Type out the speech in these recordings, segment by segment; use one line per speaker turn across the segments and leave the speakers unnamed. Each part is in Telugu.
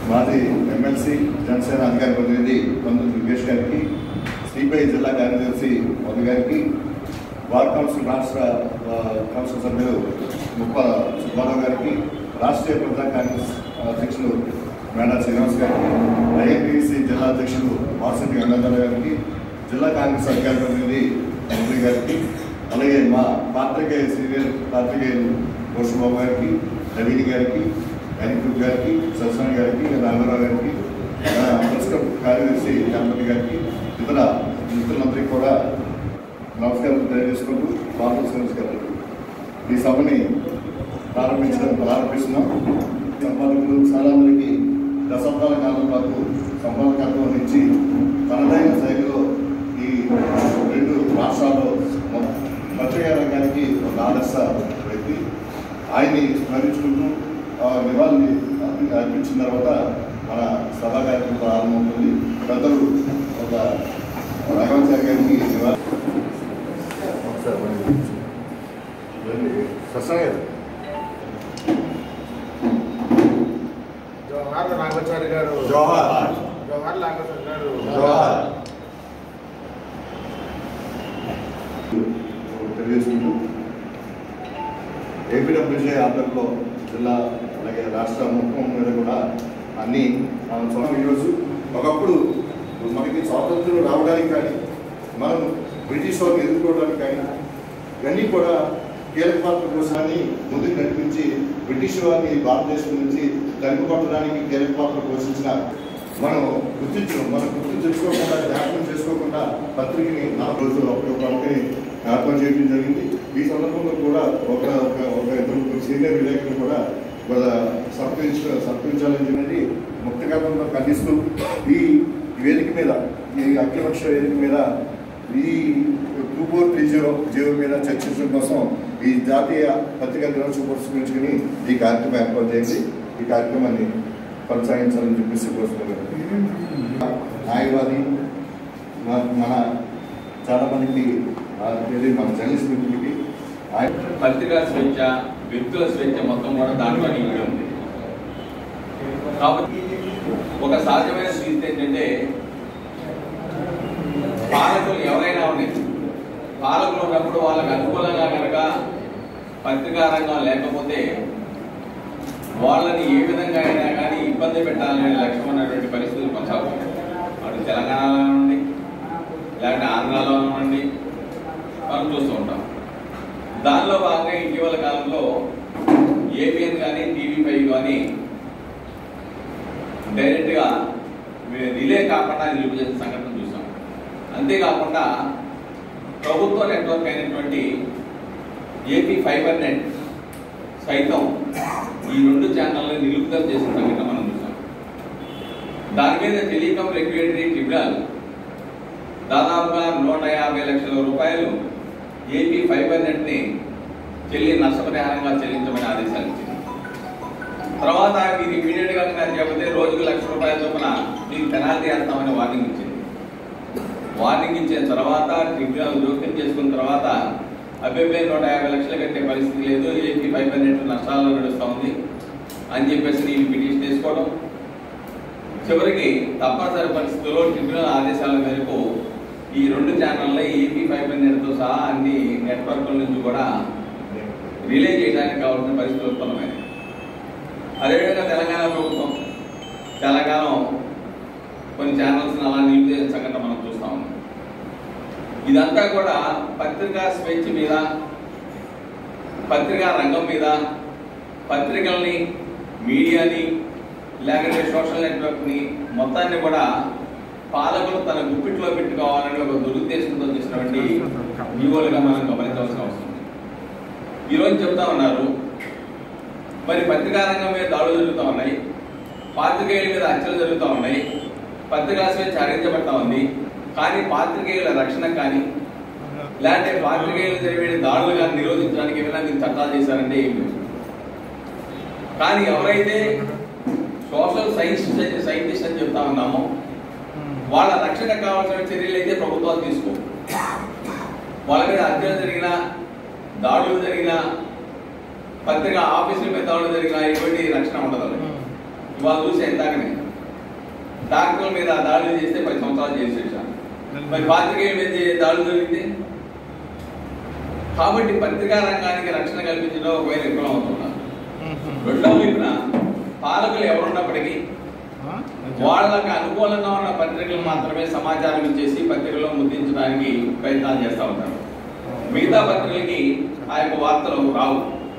మాజీ ఎమ్మెల్సీ జనసేన అధికార ప్రతినిధి కొందరు దుర్గేష్ గారికి సిపిఐ జిల్లా కార్యదర్శి మధు గారికి వార్ కౌన్సిల్ రాష్ట్ర ఆ, కౌన్సిల్ సభ్యులు ముప్ప సుబ్బారావు గారికి రాష్ట్రీయ ప్రజా కాంగ్రెస్ అధ్యక్షులు మేడా శ్రీనివాస్ గారికి ఐఎన్పిసి జిల్లా అధ్యక్షులు వాసంతి గంగాధర గారికి జిల్లా కాంగ్రెస్ అధికార ప్రతినిధి మంత్రి గారికి అలాగే మా పాత్రికేయ సీనియర్ పాత్రికేయులు భూషణబాబు గారికి నవీన్ గారికి అనికుల్ గారికి సత్సంగ్ గారికి రామారావు గారికి ఆ, ప్రస్తుత కార్యదర్శి గణపతి గారికి ఇతర మిత్రులందరికీ కూడా నమస్కారం తెలియజేసుకుంటూ బాబు నమస్కారాలు ఈ సభని ప్రారంభించడం ప్రారంభిస్తున్నాం సంపాదకులు చాలా మందికి దశాబ్దాల కాలం పాటు సంపాదకత్వం వహించి తనదైన శైలిలో ఈ రెండు రాష్ట్రాల్లో పత్రికా రంగానికి ఒక ఆదర్శ వ్యక్తి ఆయన్ని స్మరించుకుంటూ ఆ నివాళులు అర్పి- అర్పించిన తర్వాత మన సభా కార్యక్రమం ప్రారంభమవుతుంది పెద్దలు ఒక రాఘవాచార్య గారికి నివాళి ఒకసారి మళ్ళీ రండి. సత్సంగ గారు
జవహర్ నాగాచారి గారు
జోహార్
జవహర్ నాగాచారి గారు
జోహార్ తెలియజేసుకుంటూ ఏపీడబ్ల్యూజే ఆధ్వర్యంలో జిల్లా అలాగే రాష్ట్ర మొత్తం మీద కూడా అన్ని మనం చూడం ఈరోజు ఒకప్పుడు మనకి స్వాతంత్రం రావడానికి కానీ మనం బ్రిటిష్ వారిని ఎదుర్కోవడానికి కానీ ఇవన్నీ కూడా కీలక పాత్ర కోసాన్ని ముందుకు నడిపించి బ్రిటిష్ వారిని భారతదేశం నుంచి తరిమి కొట్టడానికి కీలక పాత్ర పోషించిన మనం గుర్తించడం మనం గుర్తు తెచ్చుకోకుండా జ్ఞాపకం చేసుకోకుండా పత్రికని నాలుగు రోజులు ఒక ప్రముఖని జ్ఞాపకం చేయడం జరిగింది ఈ సందర్భంలో కూడా ఒక ఒక ఒక ఇద్దరు సీనియర్ విలేకరులు కూడా వాళ్ళ సత్కరించ సత్కరించాలని చెప్పి ముక్తగతంలో ఖండిస్తూ ఈ వేదిక మీద ఈ అఖిలపక్ష వేదిక మీద ఈ two four three zero zero మీద చర్చించడం కోసం ఈ జాతీయ పత్రికా దినోత్సవం పురస్కరించుకుని ఈ కార్యక్రమం ఏర్పాటు చేసి ఈ కార్యక్రమాన్ని కొనసాగించాలని చెప్పేసి కోరుతున్నాను న్యాయవాది మన మన చాలా మందికి ఆ, తెలియదు మన జర్నలిస్ట్ మిత్రులకి ఆయన
పత్రికా స్వేచ్ఛ వ్యక్తుల స్వేచ్ఛ మొత్తం కూడా దాంట్లోనే ఇమిడి ఉంది కాబట్టి ఒక సహజమైన స్థితి ఏంటంటే పాలకులు ఎవరైనా ఉన్నాయి పాలకులు ఉన్నప్పుడు వాళ్ళకి అనుకూలంగా కనుక పత్రికా రంగం లేకపోతే వాళ్ళని ఏ విధంగా అయినా కానీ ఇబ్బంది పెట్టాలనే లక్ష్యం ఉన్నటువంటి పరిస్థితులు కొనసాగుతాయి అటు తెలంగాణలో ఉండి లేకపోతే ఆంధ్రాలో ఉండి మనం చూస్తూ ఉంటాం దానిలో భాగంగా ఇటీవల కాలంలో ఏబిఎన్ కానీ టీవీ ఫైవ్ కానీ డైరెక్ట్గా రిలే కాకుండా నిలుపు చేసిన సంఘటన చూసాం అంతేకాకుండా ప్రభుత్వ నెట్వర్క్ అయినటువంటి ఏపీ ఫైబర్ నెట్ సైతం ఈ రెండు ఛానళ్ళని నిలుపుదల చేసిన సంఘటన మనం చూసాం దాని మీద టెలికాం రెగ్యులేటరీ ట్రిబ్యునల్ దాదాపుగా నూట యాభై లక్షల రూపాయలు ఏపీ ఫైబర్ నెట్ ని చెల్లి నష్టపరిహారంగా చెల్లించమని ఆదేశాలు ఇచ్చింది తర్వాత మీరు ఇమీడియట్ గా కనుక చెబితే రోజుకు లక్ష రూపాయల చొప్పున మీకు పెనాల్టీ వేస్తామని వార్నింగ్ ఇచ్చింది వార్నింగ్ ఇచ్చిన తర్వాత ట్రిబ్యునల్ జోక్యం చేసుకున్న తర్వాత అబ్బాయి నూట యాభై లక్షలు కట్టే పరిస్థితి లేదు ఏపీ ఫైబర్ నెట్ నష్టాల్లో నడుస్తూ ఉంది అని చెప్పేసి నేను పిటిషన్ తీసుకోవడం చివరికి తప్పనిసరి పరిస్థితుల్లో ట్రిబ్యునల్ ఆదేశాల మేరకు ఈ రెండు ఛానళ్ళ ఏపీ ఫైబర్ నెట్తో సహా అన్ని నెట్వర్క్ల నుంచి కూడా రిలే చేయడానికి కావాల్సిన పరిస్థితులు ఉత్పన్నమైనవి అదేవిధంగా తెలంగాణ ప్రభుత్వం తెలంగాణ కొన్ని ఛానల్స్ అలా నిలిపే సంఘటన మనం చూస్తా ఉన్నాం ఇదంతా కూడా పత్రికా స్వేచ్ఛ మీద పత్రికా రంగం మీద పత్రికల్ని మీడియాని లేకపోతే సోషల్ నెట్వర్క్ని మొత్తాన్ని కూడా పాలకులు తన గుప్పిట్లో పెట్టుకోవాలని ఒక దురుద్దేశంతో చేసినటువంటి ఈవోలుగా మనం గమనించవలసిన అవసరం ఉంది. ఈరోజు చెప్తా ఉన్నారు మరి పత్రికా రంగం మీద దాడులు జరుగుతూ ఉన్నాయి పాత్రికేయుల మీద హత్యలు జరుగుతూ ఉన్నాయి పత్రికా స్వేచ్ఛ హరించబడతా ఉంది కానీ పాత్రికేయుల రక్షణ కానీ లేదంటే పాత్రికేయులు జరిగే దాడులు కానీ నిరోధించడానికి ఏమైనా మీరు చట్టాలు చేశారంటే ఏం లేదు కానీ ఎవరైతే సోషల్ సైన్స్ సైంటిస్ట్ అని చెప్తా ఉన్నామో వాళ్ళ రక్షణ కావాల్సిన చర్యలు అయితే ప్రభుత్వాలు తీసుకో వాళ్ళ మీద హత్యలు జరిగినా దాడులు జరిగినా పత్రిక ఆఫీసుల మీద దాడులు జరిగినా ఎటువంటి రక్షణ ఉండదు వాళ్ళకి. ఇవాళ చూసి ఎందాకనే డాక్టర్ల మీద దాడులు చేస్తే పది సంవత్సరాలు చేసి వచ్చాను మరి పాత్రికేయుల మీద దాడులు జరిగితే కాబట్టి పత్రికా రంగానికి రక్షణ కల్పించడం ఒకవేళ విఫలం అవుతున్నారు రెండో వైపున పాలకులు ఎవరున్నప్పటికీ వాళ్ళకి అనుకూలంగా ఉన్న పత్రికలు మాత్రమే సమాచారం ఇచ్చేసి పత్రికలో ముద్రించడానికి ప్రయత్నాలు చేస్తూ ఉంటారు మిగతా పత్రికలకి ఆ యొక్క వార్తలు రావు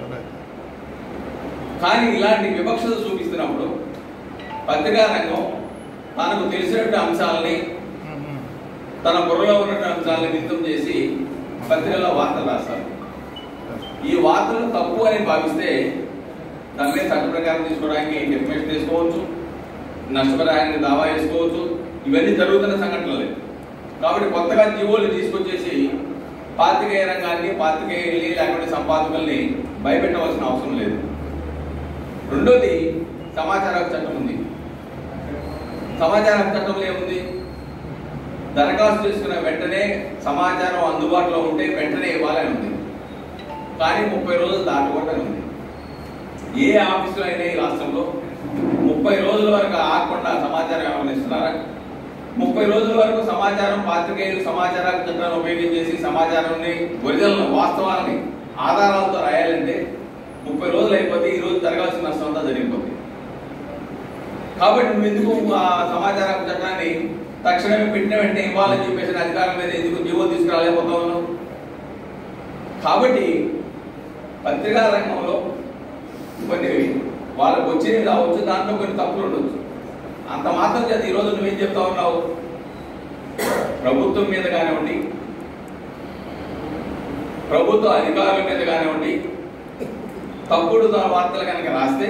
కానీ ఇలాంటి వివక్షత చూపిస్తున్నప్పుడు పత్రికా రంగం తనకు తెలిసినటువంటి అంశాలని తన బుర్రలో ఉన్నటువంటి అంశాలని మితం చేసి పత్రికల్లో వార్తలు రాస్తారు ఈ వార్తలు తప్పు అని భావిస్తే దాని మీద చట్ట ప్రకారం తీసుకోవడానికి డెఫినేషన్ తీసుకోవచ్చు నష్టపరిహారానికి దావా వేసుకోవచ్చు ఇవన్నీ జరుగుతున్న సంఘటనలే కాబట్టి కొత్తగా జీవోలు తీసుకొచ్చేసి పాత్రికేయ రంగాన్ని పాత్రికేయుల్ని లేకపోతే సంపాదకుల్ని భయపెట్టవలసిన అవసరం లేదు రెండోది సమాచార హక్కు చట్టం ఉంది సమాచార హక్కు చట్టంలో ఏముంది దరఖాస్తు చేసుకున్న వెంటనే సమాచారం అందుబాటులో ఉంటే వెంటనే ఇవ్వాలని ఉంది కానీ ముప్పై రోజులు దాటకుండా ఉంది ఏ ఆఫీసులో అయినా ఈ రాష్ట్రంలో ముప్పై రోజుల వరకు ఆగకుండా సమాచారం ఏమైనా ఇస్తున్నారా ముప్పై రోజుల వరకు సమాచారం పాత్రికేయులు సమాచార హక్కు చట్టాన్ని ఉపయోగించేసి సమాచారాన్ని ఒరిజినల్ వాస్తవాలని ఆధారాలతో రాయాలంటే ముప్పై రోజులు అయిపోతే ఈ రోజు జరగాల్సిన నష్టం అంతా జరిగిపోతుంది కాబట్టి నువ్వు ఎందుకు ఆ సమాచార హక్కు చట్టాన్ని తక్షణమే పెట్టిన వెంటనే ఇవ్వాలని చెప్పేసి అధికారుల మీద ఎందుకు జీవో తీసుకురాలేకపోతా ఉన్నావు కాబట్టి పత్రికా రంగంలో కొన్ని వాళ్ళకు వచ్చేవి రావచ్చు దాంట్లో కొన్ని తప్పులు ఉండొచ్చు అంత మాత్రం చేత ఈరోజు నువ్వేం చెప్తా ఉన్నావు ప్రభుత్వం మీద కానివ్వండి ప్రభుత్వ అధికారుల మీద కానివ్వండి తప్పుడు వార్తలు కనుక రాస్తే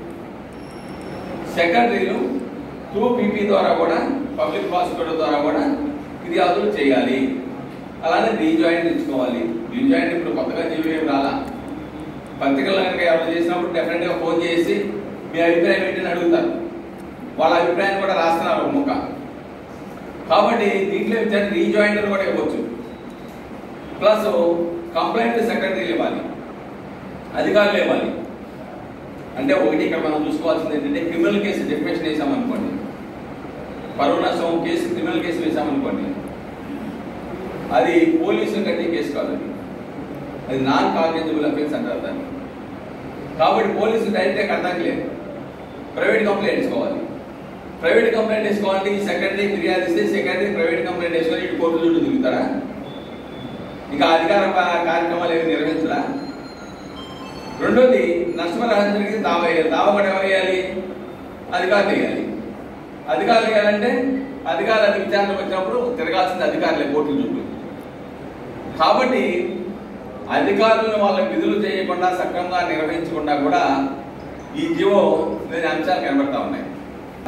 సెక్రటరీలు టూ పీపీ ద్వారా కూడా పబ్లిక్ ప్రాసిక్యూటర్ ద్వారా కూడా ఫిర్యాదులు చేయాలి అలానే రీజాయింట్ ఇచ్చుకోవాలి రీజాయింట్ ఇప్పుడు కొత్తగా జీవో ఏం రాలా పత్రికలు కనుక ఎవరు చేసినప్పుడు డెఫినెట్ గా ఫోన్ చేసి మీ అభిప్రాయం ఏంటని అడుగుతారు వాళ్ళ అభిప్రాయాన్ని కూడా రాస్తున్నారు ఒక ముక్క కాబట్టి దీంట్లో విచారణ రీజాయింటర్ కూడా ఇవ్వచ్చు ప్లస్ కంప్లైంట్ సెక్రటరీలు ఇవ్వాలి అధికారులు ఇవ్వాలి అంటే ఒకటి ఇక్కడ మనం చూసుకోవాల్సింది ఏంటంటే క్రిమినల్ కేసు డెఫినేషన్ వేసామనుకోండి పరువు నష్టం కేసు క్రిమినల్ కేసు వేసామనుకోండి అది పోలీసులు కట్టే కేసు కాదు అది అది నాన్ కాగ్నిజబుల్ అఫెన్స్ అంటారు దాన్ని కాబట్టి పోలీసులు డైరెక్ట్గా కట్టడానికి లేదు ప్రైవేట్ కంప్లైంట్ ఇసుకోవాలి ప్రైవేట్ కంప్లైంట్ వేసుకోవాలంటే ఈ సెక్రటరీ ఫిర్యాదు ఇస్తే సెక్రటరీ ప్రైవేట్ కంప్లైంట్ వేసుకొని ఇటు కోర్టు చుట్టూ తిరుగుతారా ఇంకా అధికార ప- కార్యక్రమాలు ఏమి నిర్వహించరా రెండోది నష్టపరిహారం జరిగితే దావా వేయాలి దావా కూడా ఎవరు వేయాలి అధికారులు వేయాలి అధికారులు వేయాలంటే అధికారులు అది విచారణకు వచ్చినప్పుడు తిరగాల్సింది అధికారులే కోర్టుల చుట్టూ కాబట్టి అధికారులను వాళ్ళ విధులు చేయకుండా సక్రమంగా నిర్వహించకుండా కూడా ఈ జీవో లేని అంశాలు కనబడతా ఉన్నాయి